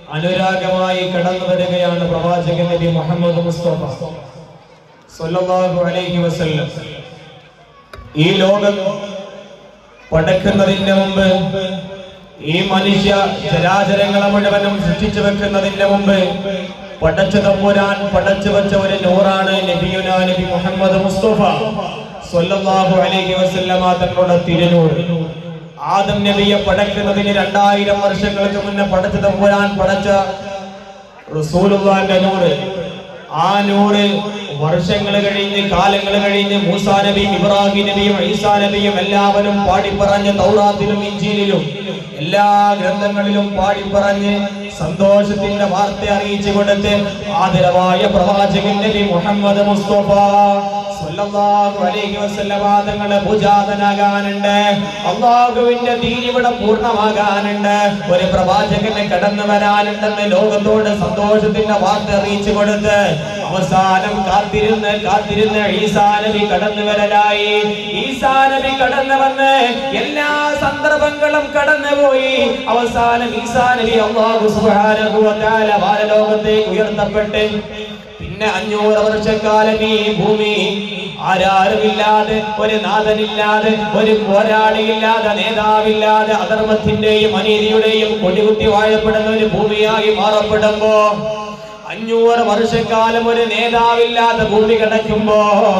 അനുരാഗമായി കടന്നു വരികയാണ് പ്രവാചകൻ നബി മുഹമ്മദ് മുസ്തഫ സല്ലല്ലാഹു അലൈഹി വസല്ലം ഈ ലോകം പടക്കുന്നതിന് മുമ്പ് ഈ മനുഷ്യ ചരാചരങ്ങളെ മുഴുവനും സൃഷ്ടിച്ചു വെക്കുന്നതിന് മുമ്പ് പടച്ചു തമ്പുരാൻ പടച്ചു വെച്ച ഒരു നൂറാണ് നബിയുന നബി മുഹമ്മദ് മുസ്തഫ സല്ലല്ലാഹു അലൈഹി വസല്ലമ തങ്ങളുടെ തിരുനൂർ ആദം നബിയെ പടക്കുന്നതിന് രണ്ടായിരം വർഷങ്ങൾക്ക് മുന്നേ പടച്ചു തമ്പുരാൻ പടച്ച റസൂലുള്ളാന്റെ നൂറ് ആ നൂറ് വർഷങ്ങൾ കഴിഞ്ഞ് കാലങ്ങൾ കഴിഞ്ഞ് മൂസാ നബിയും ഇബ്രാഹിം നബിയും ഈസാ നബിയും എല്ലാവരും പാടിപ്പറഞ്ഞ് തൗറാത്തിലും ഇഞ്ചിയിലും എല്ലാ ഗ്രന്ഥങ്ങളിലും പാടിപ്പറഞ്ഞ് സന്തോഷത്തിന്റെ വാർത്ത അറിയിച്ചു കൊടുത്ത് ആദരവായ പ്രവാചകൻ നബി മുഹമ്മദ് മുസ്തഫ സല്ലല്ലാഹു അലൈഹി വസല്ലമ തങ്ങളെ പൂജാതനാകാനുണ്ട് അള്ളാഹുവിന്റെ ദീൻ ഇവിടെ പൂർണ്ണമാകാനുണ്ട് ഒരു പ്രവാചകനെ കടന്നു വരാനുണ്ടെന്ന് ലോകത്തോട് സന്തോഷത്തിന്റെ വാർത്ത അറിയിച്ചു കൊടുത്ത് അവസാനം കാത്തിരുന്ന് കാത്തിരുന്ന് ഈസാ നബി കടന്നു വരലായി ഈസാ നബി കടന്നു വന്ന് എല്ലാ സന്ദർഭങ്ങളും കടന്നുപോയി അവസാനം ഈസാ നബി അള്ളാഹു സുബ്ഹാനഹു വ തആല വാനലോകത്തേക്ക് ഉയർത്തപ്പെട്ട് പിന്നെ അഞ്ഞൂറ് വർഷക്കാലം ഈ ഭൂമി ആരാരുമില്ലാതെ ഒരു നാഥനില്ലാതെ ഒരു പോരാളിയില്ലാതെ നേതാവില്ലാതെ അധർമ്മത്തിന്റെയും അനീതിയുടെയും കൊടികുത്തി വാഴപ്പെടുന്ന ഒരു ഭൂമിയായി മാറപ്പെടുമ്പോ അഞ്ഞൂറ് വർഷക്കാലം ഒരു നേതാവില്ലാത്ത ഭൂമി കിടക്കുമ്പോ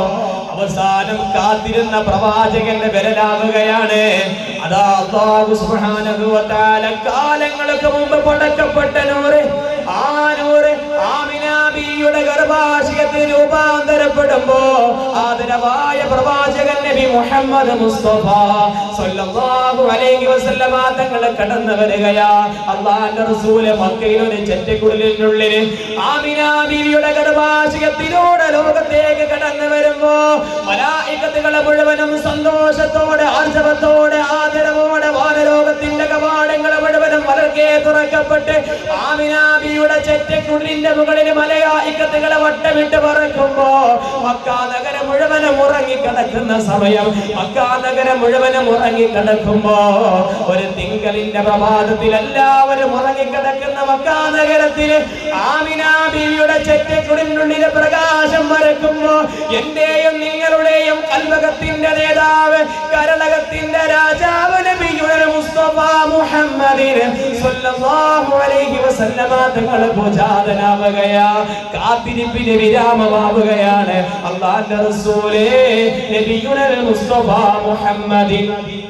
അവസാനം കാത്തിരുന്ന പ്രവാചകന്റെ വിരലാവുകയാണ് അതാ അല്ലാഹു സുബ്ഹാനഹു വ തആല കാലങ്ങൾക്ക് മുമ്പ് പടക്കപ്പെട്ട നൂറ് ആ നൂറ് ആമിന ബിയുടെ ഗർഭാശയത്തിൽ രൂപാന്തരപ്പെടുമ്പോ ആദരവായ പ്രവാചകൻ നബി മുഹമ്മദ് മുസ്തഫ സല്ലല്ലാഹു അലൈഹി വസല്ലമ തങ്ങൾ കടന്നു വരികയാ അള്ളാഹുവിന്റെ റസൂല് മക്കയിൽ ഒരു ചെറ്റക്കുടലിനുള്ളിൽ ആമിന ബിയുടെ ഗർഭാശയത്തിലൂടെ ലോകത്തേക്ക് കടന്നു വരുമ്പോ മലായികത്തുകളെ മുഴുവനും സന്തോഷത്തോടെ ആർജവത്തോടെ ആദരവോടെ വാനലോകത്തിന്റെ കവാടങ്ങൾ മുഴുവനും വളർക്കെ തുറക്കപ്പെട്ട് ആമിനാബിയുടെ ചെറ്റക്കുള്ളിന്റെ മുകളിൽ മലയായിക്കത്തുകളെ വട്ടമിട്ട് പറക്കുമ്പോ മക്കാ നഗരം മുഴുവനും ഉറങ്ങിക്കിടക്കുന്ന സമയം മക്കാ നഗരം മുഴുവനും ഉറങ്ങിക്കിടക്കുമ്പോ ഒരു തിങ്കളിന്റെ പ്രഭാതത്തിൽ എല്ലാവരും ഉറങ്ങിക്കിടക്കുന്ന മക്കാ നഗരത്തില് ആമിനാബിയുടെ ചെറ്റക്കുടിനുള്ളിലെ പ്രകാശം വരക്കുമ്പോ എന്റെയും നിങ്ങളുടെയും കൽവകത്തിന്റെ നേതാവ് കരളകത്തിന്റെ രാജാവ് നബിയുടെ മുസ്തഫ മുഹമ്മദിന് സ്വല്ലല്ലാഹു അലൈഹി വസല്ലമ തങ്ങളെ പൂജാതനാവുകയാ കാത്തിരിപ്പിന് വിരാമമാവുകയാണ് അള്ളാന്റെ റസൂലേ നബിയുടെ മുസ്തഫ മുഹമ്മദിൻ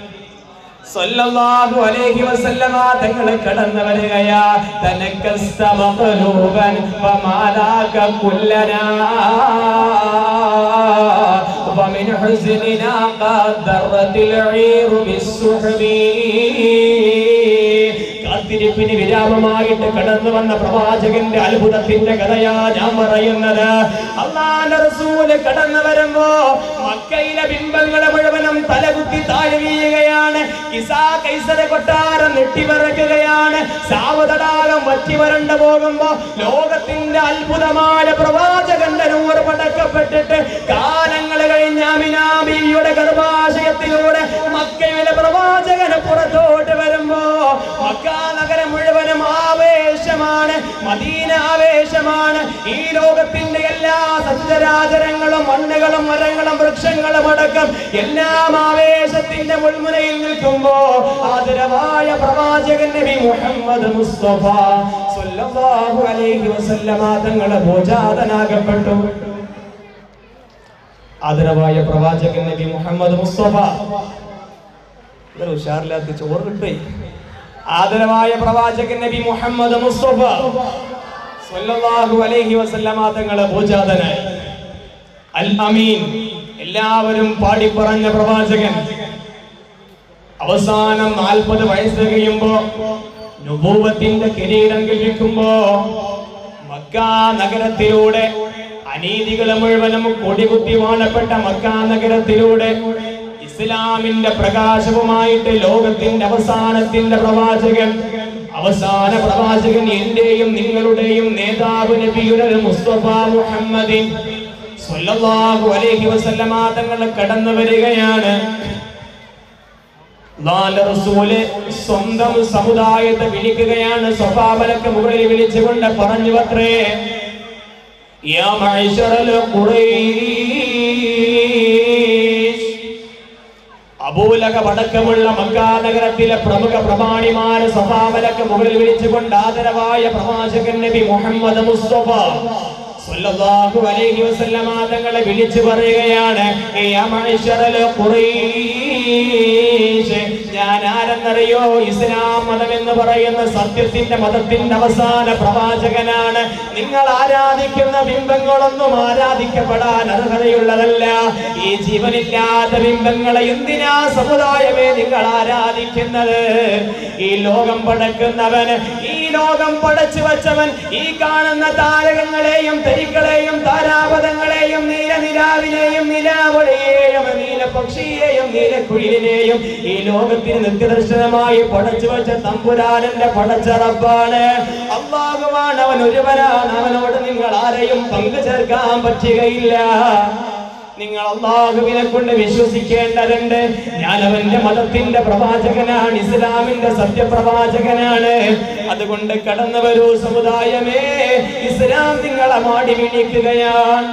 സല്ലല്ലാഹു അലൈഹി വസല്ലമ തങ്ങൾ കടന്നു വരികയാ തനക്കസ്ത മഖലൂബൻ വമാലാക കുല്ലനാ ومن حزننا قد ذرت العير بالسحب കാത്തിരിപ്പിന് വിരാമമായിട്ട് കടന്നു വന്ന പ്രവാചകന്റെ അത്ഭുതത്തിന്റെ കഥയാ ഞാൻ പറയുന്നത് അള്ളാന്റെ റസൂല് കടന്നു വരുമ്പോ മക്കയിലെ ബിംബങ്ങളെ മുഴുവനും തലകുത്തി താഴെ വീഴുകയാണ് കിസാ കൈസര കൊട്ടാരം നെട്ടിവിറക്കുകയാണ് സാവതടാകം വറ്റി വരണ്ടു പോകുമ്പോ ലോകത്തിന്റെ അത്ഭുതമായ പ്രവാചകന്റെ നൂറ് പടക്കപ്പെട്ടിട്ട് കാലങ്ങൾ കഴിഞ്ഞ അമിനാബിയുടെ ഗർഭാശയത്തിലൂടെ മക്കയിലെ പ്രവാചകന് പുറത്തോട്ട് വരുമ്പോ മക്ക നഗരം മുഴുവനും ആവേശമാണ് മദീന ആവേശമാണ് ഈ ലോകത്തിന്റെ എല്ലാ സജ്ജരാചരങ്ങളും മണ്ണുകളും മരങ്ങളും വൃക്ഷങ്ങളും അടക്കം എല്ലാം ആവേശത്തിന്റെ മുൾമുനയിൽ നിൽക്കുമ്പോ ആദരവായ പ്രവാചകൻ നബി മുഹമ്മദ് മുസ്തഫ സ്വല്ലല്ലാഹു അലൈഹി വസല്ലമ തങ്ങളെ ഭോജാതനാകപ്പെട്ടു ആദരവായ പ്രവാചകൻ നബി മുഹമ്മദ് മുസ്തഫ ഇതൊരു ഉഷാറില്ലാത്ത ചോറ് കിട്ടേ ആദരവായ പ്രവാചകൻ നബി മുഹമ്മദ് മുസ്തഫ സ്വല്ലല്ലാഹു അലൈഹി വസല്ലമ തങ്ങളെ ഭോജാതനായി അൽ അമീൻ എല്ലാവരും പാടിപ്പറഞ്ഞ പ്രവാചകൻ അവസാനം നാൽപ്പത് വയസ്സ് കഴിയുമ്പോ നുബൂവത്തിന്റെ കിരീടം ലഭിക്കുമ്പോ മക്ക നഗരത്തിലൂടെ അനീതികൾ മുഴുവനും കൊടികുത്തി വാഴപ്പെട്ട മക്ക നഗരത്തിലൂടെ ഇസ്ലാമിന്റെ പ്രകാശവുമായിട്ട് ലോകത്തിന്റെ അവസാനത്തിന്റെ പ്രവാചകൻ അവസാന പ്രവാചകൻ എന്റെയും നിങ്ങളുടെയും നേതാവ് നബിയുടെ മുസ്തഫ മുഹമ്മദിൻ സ്വല്ലല്ലാഹു അലൈഹി വസല്ലമ തങ്ങൾ കടന്നു വരികയാണ് നാല് റസൂല് സ്വന്തം സമുദായത്തെ വിളിക്കുകയാണ് സ്വഭാവലക്ക് മുകളിൽ വിളിച്ചുകൊണ്ട് പറഞ്ഞു അത്രേ യാ മഅ്ശറൽ ഖുറൈശ് അബൂലക അടക്കമുള്ള മക്കാ നഗരത്തിലെ പ്രമുഖ പ്രമാണിമാര് സഭാവലക്ക് മുകളിൽ വിളിച്ചുകൊണ്ട് ആദരവായ പ്രവാചകൻ നബി മുഹമ്മദ് മുസ്തഫ സ്വല്ലല്ലാഹു അലൈഹി വസല്ലമ തങ്ങളെ വിളിച്ചു പറയുകയാണ് യാ മഅ്ശറൽ ഖുറൈശ് ഞാൻ ആരെന്നറിയോ ഇസ്ലാം മതം എന്ന് പറയുന്ന സത്യത്തിന്റെ മതത്തിന്റെ അവസാന പ്രവാചകനാണ് നിങ്ങൾ ആരാധിക്കുന്ന ബിംബങ്ങളൊന്നും ആരാധിക്കപ്പെടാൻ അർഹതയുള്ളതല്ല ഈ ജീവനില്ലാത്ത ബിംബങ്ങളെ എന്തിനാ സമുദായമേ നിങ്ങൾ ആരാധിക്കുന്നത് ഈ ലോകം പടക്കുന്നവന് ഈ ലോകം പടച്ചു വച്ചവൻ ഈ കാണുന്ന താരകങ്ങളെയും തരികളെയും താരാപഥങ്ങളെയും നീലനിലാവിനെയും നിലാവളിയെയും നീലപക്ഷിയെയും നീലക്കുയിലിനെയും ഈ ലോകത്തിന് നിത്യദർശനമായി പടച്ചു വെച്ച തമ്പുരാനന്റെ പടച്ചറപ്പാണ് അള്ളാഹുവാണ് അവൻ ഒരുവനാണ് അവനോട് നിങ്ങൾ ആരെയും പങ്കു ചേർക്കാൻ പറ്റുകയില്ല നിങ്ങൾ അള്ളാഹുവിനെ കൊണ്ട് വിശ്വസിക്കേണ്ടതുണ്ട് ഞാൻ അവന്റെ മതത്തിന്റെ പ്രവാചകനാണ് ഇസ്ലാമിന്റെ സത്യപ്രവാചകനാണ് അതുകൊണ്ട് കടന്നു വരൂ സമുദായമേ ഇസ്ലാം നിങ്ങളെ മാടി വിളിക്കുകയാണ്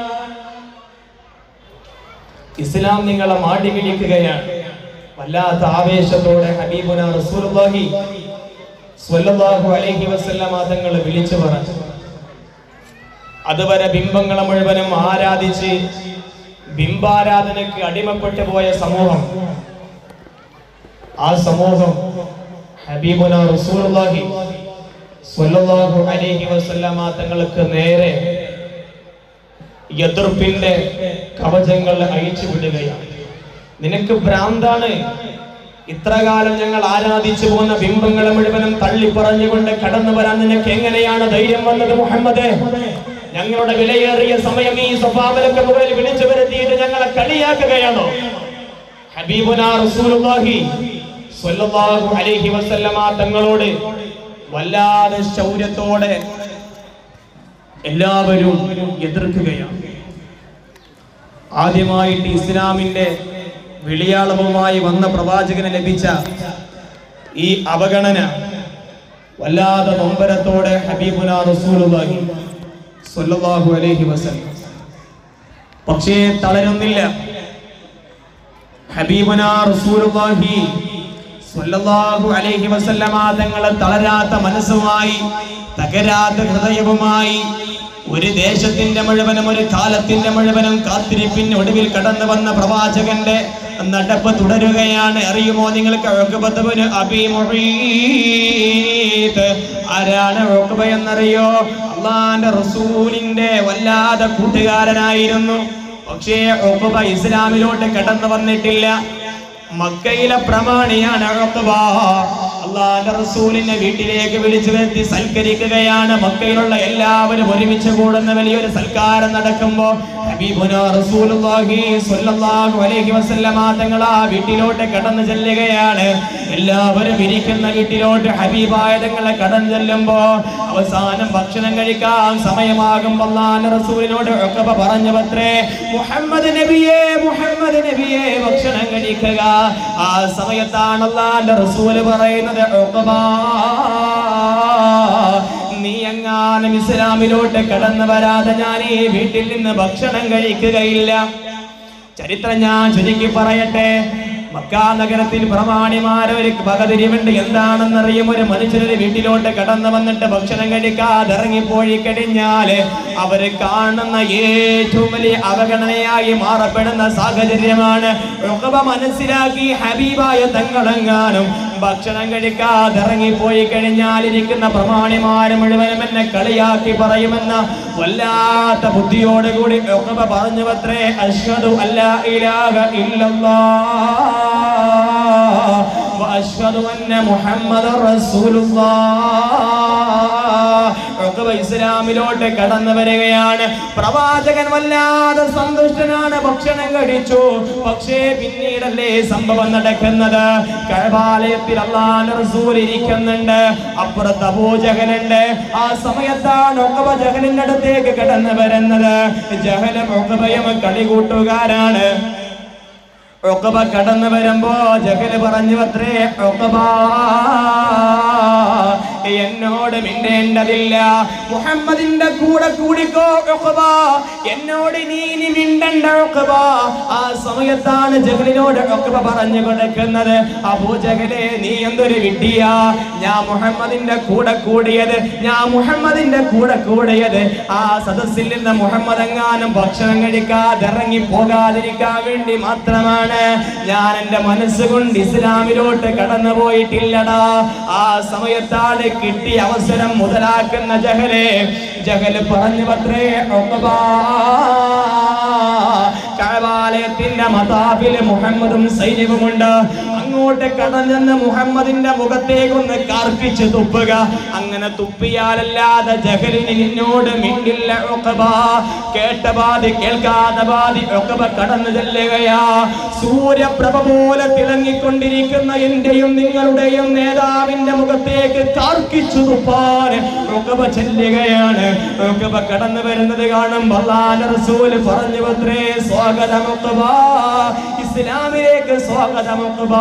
ഇസ്ലാം നിങ്ങളെ മാടി വിളിക്കുകയാണ് വല്ലാത്ത ആവേശത്തോടെ ഹബീബുന റസൂലുള്ളാഹി സ്വല്ലല്ലാഹു അലൈഹി വസല്ലമ തങ്ങൾ വിളിച്ചു പറഞ്ഞു അതുവരെ ബിംബങ്ങളെ മുഴുവനും ആരാധിച്ച് ബിംബാരാധനക്ക് അടിമപ്പെട്ടു പോയ സമൂഹം ആ സമൂഹം ഹബീബുന റസൂലുള്ളാഹി സ്വല്ലല്ലാഹു അലൈഹി വസല്ലമ തങ്ങൾക്ക് നേരെ എതിർപ്പിന്റെ കവചങ്ങൾ അയച്ചു വിടുകയാണ് നിനക്ക് ഭ്രാന്താണ് ഇത്ര കാലം ഞങ്ങൾ ആരാധിച്ചു പോകുന്ന ബിംബങ്ങളെ മുഴുവനും തള്ളി പറഞ്ഞുകൊണ്ട് കടന്നു വരാൻ നിനക്ക് എങ്ങനെയാണ് ധൈര്യം വന്നത് മുഹമ്മദ് ഞങ്ങളുടെ വിലയേറിയ സമയം ഈ സ്വഭാവലൊക്കെ മുകളിൽ വിളിച്ചു വരുത്തിയിട്ട് ഞങ്ങളെ കളിയാക്കുകയാണോ ഹബീബുന റസൂലുള്ളാഹി സ്വല്ലല്ലാഹു അലൈഹി വസല്ലമ തങ്ങളോട് വല്ലാതെ ശൗര്യത്തോടെ എല്ലാവരും എതിർക്കുകയാണ് ആദ്യമായിട്ട് ഇസ്ലാമിന്റെ വിളിയാളവുമായി വന്ന പ്രവാചകന് ലഭിച്ച ഈ അവഗണന വല്ലാതെ നൊമ്പരത്തോടെ ഹബീബുന റസൂലുള്ളാഹി സ്വല്ലല്ലാഹു അലൈഹി വസല്ലം പക്ഷേ തളരുന്നില്ല ഹബീബുന റസൂലുള്ളാഹി സ്വല്ലല്ലാഹു അലൈഹി വസല്ലമ തങ്ങളെ തളരാത്ത മനസ്സുമായി തകരാത്ത ഹൃദയവുമായി ഒരു ദേശത്തിന്റെ മുഴുവനും ഒരു കാലത്തിന്റെ മുഴുവനും കാത്തിരിപ്പിന് ഒടുവിൽ കടന്നു വന്ന പ്രവാചകന്റെ നടപ്പ് തുടരുകയാണ് അറിയുമോ നിങ്ങൾക്ക് ഉഖബത്തുബ്നു അബീ മുഈത്ത് ആരാണ് ഉഖബ എന്നറിയോ അള്ളാന്റെ റസൂലിന്റെ വല്ലാതെ കൂട്ടുകാരനായിരുന്നു പക്ഷേ ഉഖബ ഇസ്ലാമിലോട്ട് കടന്നു വന്നിട്ടില്ല മക്കയിലെ പ്രമാണിയാണ് ഉഖബ. അള്ളാന്റെ റസൂലിനെ വീട്ടിലേക്ക് വിളിച്ചു വരുത്തി സൽക്കരിക്കുകയാണ് മക്കയിലുള്ള എല്ലാവരും ഒരുമിച്ച് കൂടുന്ന വലിയൊരു സൽക്കാരം നടക്കുമ്പോ ഹബീബുനാ റസൂലുള്ളാഹി സ്വല്ലല്ലാഹു അലൈഹി വസല്ലമ തങ്ങൾ ആ വീട്ടിലോട്ട് കടന്നു ചെല്ലുകയാണ് എല്ലാവരും ഇരിക്കുന്ന വീട്ടിലോട്ട് ഹബീബായ തങ്ങളെ കടന്നു ചെല്ലുമ്പോ അവസാനം ഭക്ഷണം കഴിക്കാൻ സമയമാകുമ്പോൾ അള്ളാന്റെ റസൂലിനോട് ഉഖബ പറഞ്ഞു പത്രേ മുഹമ്മദ് നബിയെ മുഹമ്മദ് നബിയെ ഭക്ഷണം കഴിക്കുക ആ സമയത്താണ് അള്ളാന്റെ റസൂല് പറയുന്നത് ഉഖബ നീ എങ്ങാനും ഇസ്ലാമിലോട്ട് കടന്നു വരാതെ ഞാൻ ഈ വീട്ടിൽ നിന്ന് ഭക്ഷണം കഴിക്കുകയില്ല ചരിത്രം ഞാൻ ചുരുക്കി പറയട്ടെ മക്കാ നഗരത്തിൽ പ്രമാണിമാരെ ഒരു പകതിരിവുണ്ട് എന്താണെന്നറിയും ഒരു മനുഷ്യനൊരു വീട്ടിലോട്ട് കടന്നു വന്നിട്ട് ഭക്ഷണം കഴിക്കാതെ ഇറങ്ങിപ്പോയി കഴിഞ്ഞാല് അവര് കാണുന്ന ഏറ്റവും വലിയ അവഗണനയായി മാറപ്പെടുന്ന സാഹചര്യമാണ് ഉഖബ മനസ്സിലാക്കി ഹബീബായ തങ്ങളെങ്ങാനും ഭക്ഷണം കഴിക്കാതെ ഇറങ്ങിപ്പോയി കഴിഞ്ഞാൽ ഇരിക്കുന്ന പ്രമാണിമാര് മുഴുവനും എന്നെ കളിയാക്കി പറയുമെന്ന വല്ലാത്ത ബുദ്ധിയോടുകൂടി ഉഖബ പറഞ്ഞു അത്രേ അഷ്ഹദു അല്ലാ ഇലാഹ ഇല്ലല്ലാഹ് وأشهد أن محمد رسول ഉഖബ ഇസ്ലാമിലോട്ട് കടന്നു വരികയാണ് പ്രവാചകൻ വല്ലാതെ സന്തുഷ്ടനാണ് ഭക്ഷണം കഴിച്ചു പക്ഷേ പിന്നീടല്ലേ സംഭവം നടക്കുന്നത് കഴബാലയത്തിൽ അള്ളാഹ് റസൂൽ ഇരിക്കുന്നുണ്ട് അപ്പുറത്ത് അബൂജഹലുണ്ട് ആ സമയത്താണ് ഉഖബ ജഹലിന്റെ അടുത്തേക്ക് കടന്നു വരുന്നത് ജഹലും ഉഖബയും കളികൂട്ടുകാരാണ് ഒക്കബ കടന്നു വരുമ്പോ ജഗല് പറഞ്ഞു അത്രേ ഒക്കബ എന്നോട് മിണ്ടേണ്ടതില്ല മുഹമ്മദിന്റെ കൂടെ കൂടിക്കോ ഒക്കബ എന്നോട് നീ ഇനി മിണ്ടണ്ട ഒക്കബ ആ സമയത്താണ് ജഗലിനോട് ഒക്കബ പറഞ്ഞു കൊടുക്കുന്നത് അബൂ ജഗലെ നീ എന്തൊരു വിഡ്ഢിയാ ഞാൻ മുഹമ്മദിന്റെ കൂടെ കൂടിയത് ഞാൻ മുഹമ്മദിന്റെ കൂടെ കൂടിയത് ആ സദസ്സിൽ നിന്ന് മുഹമ്മദ് എങ്ങാനും ഭക്ഷണം കഴിക്കാതെ ഇറങ്ങി പോകാതിരിക്കാൻ വേണ്ടി മാത്രമാണ് ഞാൻ എന്റെ മനസ്സുകൊണ്ട് ഇസ്ലാമിലോട്ട് കടന്നു പോയിട്ടില്ലടാ ആ സമയത്താണ് കിട്ടിയ അവസരം മുതലാക്കുന്ന ജഹലെ ജഹല് പറഞ്ഞു പത്രേ ഉഖബാ. കഅബാലയത്തിന്റെ മതാബില് മുഹമ്മദും സൈന്യവുമുണ്ട് അങ്ങോട്ട് കടഞ്ഞെന്ന് മുഹമ്മദിന്റെ മുഖത്തേക്ക് ഒന്ന് കാർപ്പിച്ച് തുപ്പുക അങ്ങനെ തുപ്പിയാലല്ലാതെ ജഹലിന് നിന്നോട് മിണ്ടില്ല ഉഖബ കേട്ട ബാധി കേൾക്കാത്ത ബാധി ഉഖബ കടന്നു ചെല്ലുകയാ സൂര്യപ്രഭ പോലെ തിളങ്ങിക്കൊണ്ടിരിക്കുന്ന എന്റെയും നിങ്ങളുടെയും നേതാവിന്റെ മുഖത്തേക്ക് കാർക്കിച്ചു തുപ്പാൻ ഉഖബ ചെല്ലുകയാണ് ഉഖബ കടന്നു വരുന്നത് കാണും അല്ലാഹുവിന്റെ റസൂൽ പറഞ്ഞു അത്രേ സ്വാഗതം ഉഖബ ഇസ്ലാമിലേക്ക് സ്വാഗതം ഉഖബ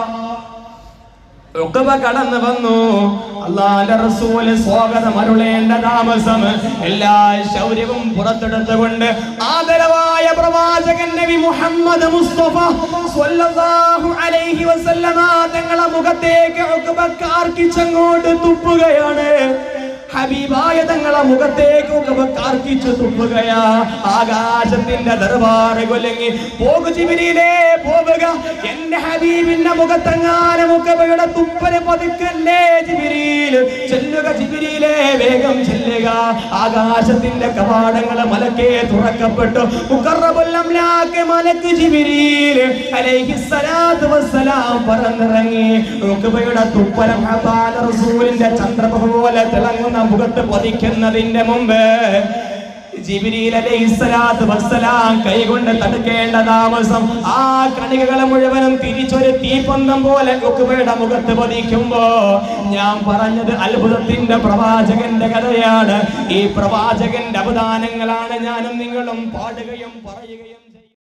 ഉഖബ കടന്നു വന്നു അള്ളാന്റെ റസൂല് സ്വാഗതം അരുളേണ്ട താമസം എല്ലാ ശൗര്യവും പുറത്തെടുത്തുകൊണ്ട് ആദരവായ പ്രവാചകൻ നബി മുഹമ്മദ് മുസ്തഫ സ്വല്ലല്ലാഹു അലൈഹി വസല്ലമ തങ്ങളെ മുഖത്തേക്ക് ഉഖബ കാർക്കിച്ചങ്ങോട്ട് തുപ്പുകയാണ് ഹബീബായ തങ്ങളെ മുഖത്തേക്ക് ഉഖബ കാർക്കിച്ചു തുപ്പുകയാ ആകാശത്തിന്റെ ദർബാറ് കൊല്ലങ്ങി പോകു ജിബിരിയിലേ പോവുക എന്റെ ഹബീബിന്റെ മുഖത്തെങ്ങാനും ഉഖബയുടെ തുപ്പല് പതുക്കല്ലേ ജിബിരിയിൽ ചെല്ലുക ജിബിരിയിലേ വേഗം ചെല്ലുക ആകാശത്തിന്റെ കവാടങ്ങൾ മലക്കെ തുറക്കപ്പെട്ടു മുഖറബുല്ലംലാക്ക് മലക്ക് ജിബിരിയിൽ അലൈഹിസ്സലാത്തു വസ്സലാം പറന്നിറങ്ങി ഉഖബയുടെ തുപ്പലം ഹബാന റസൂലിന്റെ ചന്ദ്രപ്രഭ പോലെ തിളങ്ങുന്ന മുഖത്ത് പതിക്കുന്നതിന്റെ മുമ്പ് ജിബിരിയിൽ അലൈഹിസ്സലാത്തു വസ്സലാം കൈകൊണ്ട് തടുക്കേണ്ട താമസം ആ കണികകളെ മുഴുവനും തിരിച്ചൊരു തീപ്പന്തം പോലെ ഉക്കുബയുടെ മുഖത്ത് പതിക്കുമ്പോ ഞാൻ പറഞ്ഞത് അത്ഭുതത്തിന്റെ പ്രവാചകന്റെ കഥയാണ് ഈ പ്രവാചകന്റെ അവദാനങ്ങളാണ് ഞാനും നിങ്ങളും പാടുകയും പറയുകയും